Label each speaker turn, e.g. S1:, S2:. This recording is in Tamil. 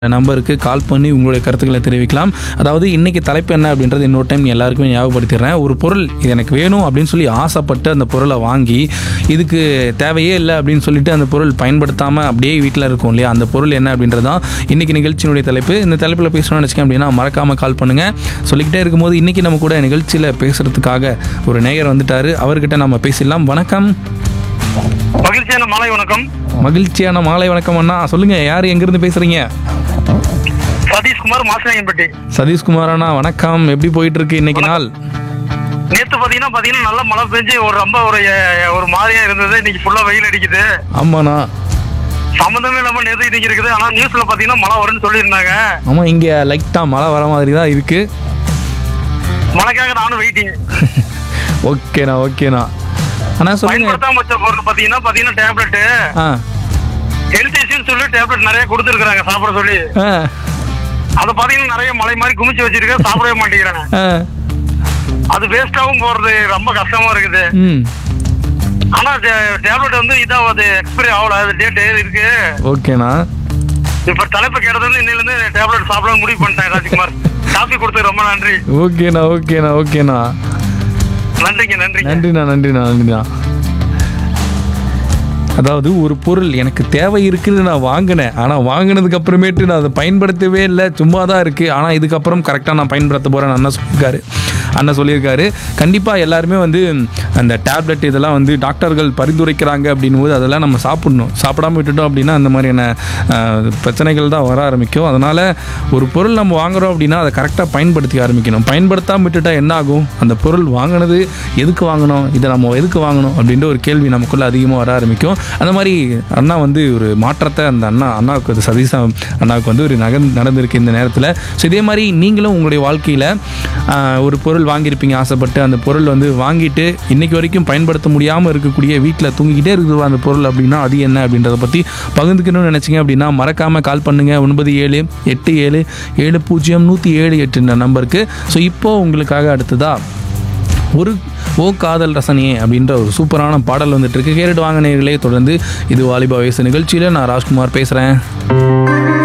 S1: நம்பருக்கு கால் பண்ணி உங்களுடைய கருத்துக்களை தெரிவிக்கலாம் அதாவது இன்னைக்கு தலைப்பு என்ன அப்படின்றது இன்னொரு டைம் எல்லாருக்குமே ஞாபகப்படுத்திடுறேன் ஒரு பொருள் இது எனக்கு வேணும் அப்படின்னு சொல்லி ஆசைப்பட்டு அந்த பொருளை வாங்கி இதுக்கு தேவையே இல்லை அப்படின்னு சொல்லிட்டு அந்த பொருள் பயன்படுத்தாமல் அப்படியே வீட்டில் இருக்கும் இல்லையா அந்த பொருள் என்ன அப்படின்றது தான் இன்னைக்கு நிகழ்ச்சியினுடைய தலைப்பு இந்த தலைப்பில் பேசணும்னு நினச்சிக்கேன் அப்படின்னா மறக்காமல் கால் பண்ணுங்கள் சொல்லிக்கிட்டே இருக்கும்போது இன்னைக்கு நம்ம கூட நிகழ்ச்சியில் பேசுறதுக்காக ஒரு நேயர் வந்துட்டாரு அவர்கிட்ட நம்ம பேசிடலாம் வணக்கம்
S2: மகிழ்ச்சியான மாலை வணக்கம்
S1: மகிழ்ச்சியான மாலை வணக்கம் அண்ணா சொல்லுங்க யார் எங்கிருந்து பேசுறீங்க
S2: சதீஷ்குமார் மாசினாயன்பட்டி
S1: சதீஷ்குமார் அண்ணா வணக்கம் எப்படி போயிட்டு இருக்கு இன்னைக்கு நாள்
S2: நேத்து பாத்தீங்கன்னா பாத்தீங்கன்னா நல்லா மழை பெஞ்சு ஒரு ரொம்ப ஒரு அஹ், ஒரு மாதிரியா இருந்தது இன்னைக்கு ஃபுல்லா வெயில் அடிக்குது
S1: ஆமாண்ணா
S2: சம்மந்தமே இல்லாம நேத்து இன்னைக்கு இருக்குது ஆனா நியூஸ்ல பாத்தீங்கன்னா மழை வரும்னு சொல்லியிருந்தாங்க
S1: ஆமா இங்க லைட்டா மழை வர மாதிரி தான் இருக்கு
S2: மழைக்காக நானும் வெயிட்டிங்
S1: ஓகேண்ணா ஓகேண்ணா அண்ணா சொல்லுங்க
S2: பயன்படுத்தாம வச்ச பொருள் பாத்தீங்கன்னா பாத்தீங்கன்னா டேப்லெட்
S1: ஆ
S2: ஹெல்த் இஷ்யூன்னு சொல்லி டேப்லெட் நிறைய கொடுத்துருக்காங்க சாப்பிட சொல்லி
S1: ஆ
S2: அதை பாத்தீங்கன்னா நிறைய மலை மாதிரி குமிச்சு வச்சிருக்க சாப்பிடவே மாட்டேங்கிறாங்க
S1: ஆ
S2: அது வேஸ்டாவும் போறது ரொம்ப கஷ்டமா இருக்குது
S1: ம்
S2: ஆனா டேப்லெட் வந்து இதாவது எக்ஸ்பைரி ஆகல அது டேட் இருக்கு
S1: ஓகேண்ணா
S2: இப்ப தலைப்பு கேட்டது வந்து இன்னையில இருந்து டேப்லெட் சாப்பிடலாம் முடிவு பண்ணிட்டேன் ராஜ்குமார் காப்பி கொடுத்து ரொம்ப நன்றி
S1: ஓகேண்ணா ஓகேண்ணா ஓகேண்ணா
S2: நன்றிங்க நன்றிங்க
S1: நன்றிண்ணா நன்றிண்ணா நன்றிண்ணா அதாவது ஒரு பொருள் எனக்கு தேவை இருக்குன்னு நான் வாங்கினேன் ஆனால் வாங்கினதுக்கு அப்புறமேட்டு நான் அதை பயன்படுத்தவே இல்லை சும்மா தான் இருக்குது ஆனால் இதுக்கப்புறம் கரெக்டாக நான் பயன்படுத்த போகிறேன் அண்ணா சொல்லியிருக்காரு அண்ணா சொல்லியிருக்காரு கண்டிப்பாக எல்லாருமே வந்து அந்த டேப்லெட் இதெல்லாம் வந்து டாக்டர்கள் பரிந்துரைக்கிறாங்க அப்படின்னும் போது அதெல்லாம் நம்ம சாப்பிடணும் சாப்பிடாம விட்டுட்டோம் அப்படின்னா அந்த மாதிரியான அஹ், பிரச்சனைகள் தான் வர ஆரம்பிக்கும் அதனால் ஒரு பொருள் நம்ம வாங்குறோம் அப்படின்னா அதை கரெக்டாக பயன்படுத்தி ஆரம்பிக்கணும் பயன்படுத்தாமல் விட்டுட்டா என்ன ஆகும் அந்த பொருள் வாங்கினது எதுக்கு வாங்கணும் இதை நம்ம எதுக்கு வாங்கணும் அப்படின்ற ஒரு கேள்வி நமக்குள்ள அதிகமாக வர ஆரம்பிக்கும் அந்த மாதிரி அண்ணா வந்து ஒரு மாற்றத்தை அந்த அண்ணா அண்ணாவுக்கு அது சதீஷ் அண்ணாவுக்கு வந்து ஒரு நகர் நடந்திருக்கு இந்த நேரத்தில் ஸோ இதே மாதிரி நீங்களும் உங்களுடைய வாழ்க்கையில் ஒரு பொருள் வாங்கியிருப்பீங்க ஆசைப்பட்டு அந்த பொருள் வந்து வாங்கிட்டு இன்னைக்கு வரைக்கும் பயன்படுத்த முடியாமல் இருக்கக்கூடிய வீட்டில் தூங்கிக்கிட்டே இருக்குது அந்த பொருள் அப்படின்னா அது என்ன அப்படின்றத பற்றி பகிர்ந்துக்கணும்னு நினச்சிங்க அப்படின்னா மறக்காமல் கால் பண்ணுங்கள் ஒன்பது ஏழு எட்டு ஏழு ஏழு பூஜ்ஜியம் நூற்றி ஏழு எட்டுன்ற நம்பருக்கு ஸோ இப்போது உங்களுக்காக அடுத்ததாக ஒரு ஓ காதல் ரசனையே அப்படின்ற ஒரு சூப்பரான பாடல் வந்துட்டு இருக்கு கேட்டுட்டு வாங்க நேர்களே தொடர்ந்து இது வாலிபா வயசு நிகழ்ச்சியில் நான் ராஜ்குமார் பேசுகிறேன்